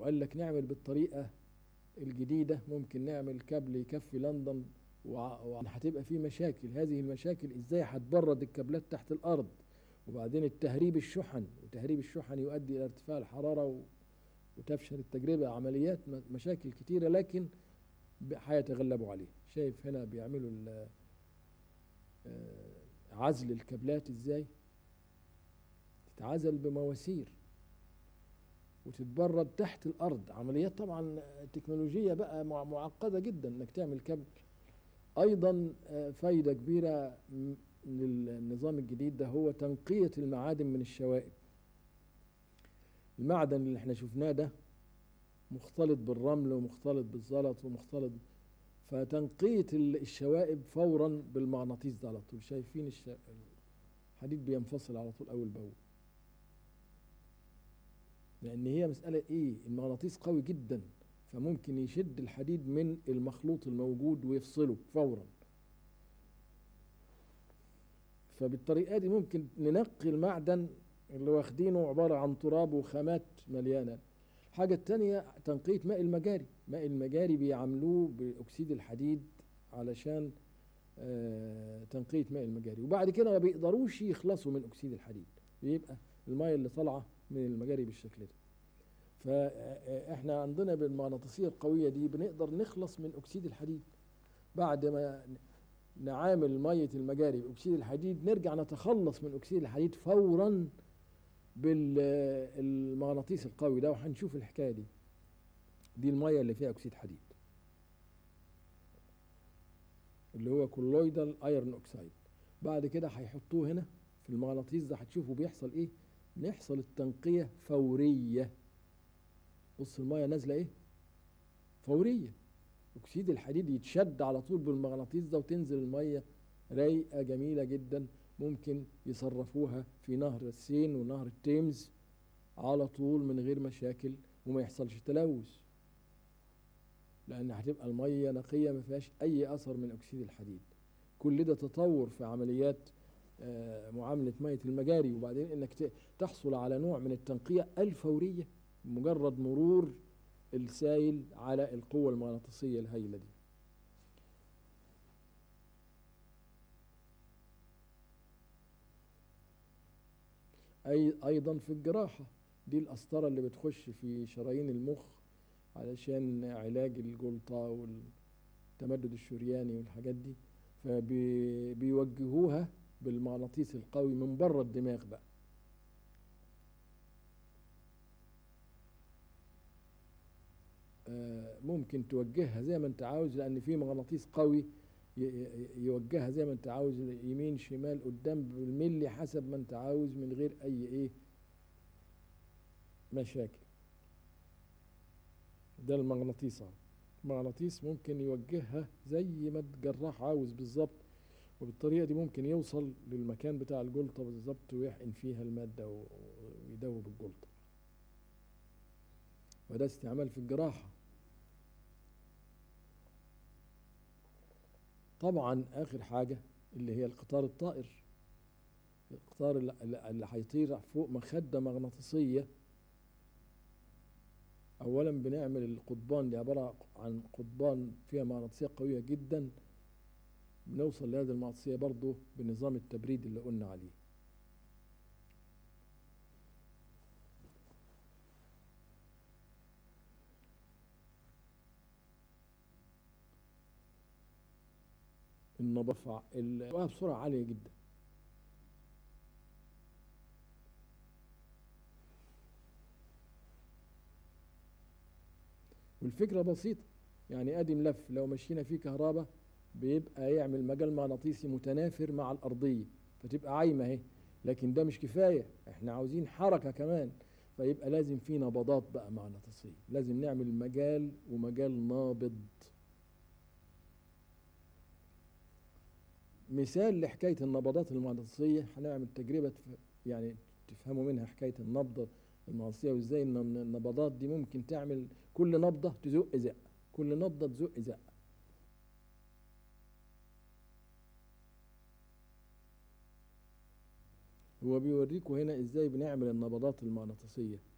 وقال لك نعمل بالطريقة الجديدة ممكن نعمل كابل يكفي لندن وهتبقى فيه مشاكل هذه المشاكل ازاي هتبرد الكابلات تحت الارض وبعدين التهريب الشحن وتهريب الشحن يؤدي الى ارتفاع الحرارة و... وتفشل التجربة عمليات مشاكل كتيرة لكن هيتغلبوا عليها شايف هنا بيعملوا عزل الكابلات ازاي تتعزل بمواسير وتتبرد تحت الارض عمليات طبعا تكنولوجيه بقى معقده جدا انك تعمل كابل ايضا فايده كبيره للنظام الجديد ده هو تنقيه المعادن من الشوائب المعدن اللي احنا شفناه ده مختلط بالرمل ومختلط بالزلط ومختلط فتنقية الشوائب فورا بالمغناطيس ده على طول شايفين الش... الحديد بينفصل على طول أول بأول لأن هي مسألة إيه المغناطيس قوي جدا فممكن يشد الحديد من المخلوط الموجود ويفصله فورا فبالطريقة دي ممكن ننقي المعدن اللي واخدينه عبارة عن تراب وخامات مليانة الحاجة التانية تنقية ماء المجاري ماء المجاري بيعملوه بأكسيد الحديد علشان آه تنقية ماء المجاري وبعد كده ما بيقدروش يخلصوا من أكسيد الحديد بيبقى الماء اللي طالعة من المجاري بالشكل ده فاحنا عندنا بالمغناطيسية القوية دي بنقدر نخلص من أكسيد الحديد بعد ما نعامل مية المجاري بأكسيد الحديد نرجع نتخلص من أكسيد الحديد فورا بالمغناطيس القوي ده وهنشوف الحكايه دي دي الميه اللي فيها اكسيد حديد اللي هو كولويدال ايرون اوكسايد بعد كده هيحطوه هنا في المغناطيس ده هتشوفوا بيحصل ايه بيحصل التنقيه فوريه بص الميه نازله ايه فوريه اكسيد الحديد يتشد على طول بالمغناطيس ده وتنزل الميه رايقه جميله جدا ممكن يصرفوها في نهر السين ونهر التيمز على طول من غير مشاكل وما يحصلش تلوث لان هتبقى الميه نقيه ما فيهاش اي اثر من اكسيد الحديد كل ده تطور في عمليات معامله ميه المجاري وبعدين انك تحصل على نوع من التنقيه الفوريه مجرد مرور السائل على القوه المغناطيسيه الهائله دي أي أيضا في الجراحة دي القسطرة اللي بتخش في شرايين المخ علشان علاج الجلطة والتمدد الشرياني والحاجات دي فبيوجهوها بالمغناطيس القوي من بره الدماغ بقى ممكن توجهها زي ما انت عاوز لان في مغناطيس قوي يوجهها زي ما انت عاوز يمين شمال قدام بالملي حسب ما انت عاوز من غير اي ايه مشاكل ده المغناطيس المغناطيس ممكن يوجهها زي ما الجراح عاوز بالظبط وبالطريقه دي ممكن يوصل للمكان بتاع الجلطه بالظبط ويحقن فيها الماده ويدوب الجلطه وده استعمال في الجراحه طبعا اخر حاجه اللي هي القطار الطائر القطار اللي هيطير فوق مخده مغناطيسيه اولا بنعمل القضبان دي عباره عن قضبان فيها مغناطيسيه قويه جدا بنوصل لهذه المغناطيسيه برضه بنظام التبريد اللي قلنا عليه النظافة بسرعة عالية جدا والفكرة بسيطة يعني ادي ملف لو مشينا فيه كهرباء بيبقى يعمل مجال مغناطيسي متنافر مع الأرضية فتبقى عايمة اهي لكن ده مش كفاية احنا عاوزين حركة كمان فيبقى لازم في نبضات بقى مغناطيسية لازم نعمل مجال ومجال نابض مثال لحكاية النبضات المغناطيسية هنعمل تجربة يعني تفهموا منها حكاية النبضة المغناطيسية وازاي ان النبضات دي ممكن تعمل كل نبضة تزق زق كل نبضة تزق زق هو بيوريكوا هنا ازاي بنعمل النبضات المغناطيسية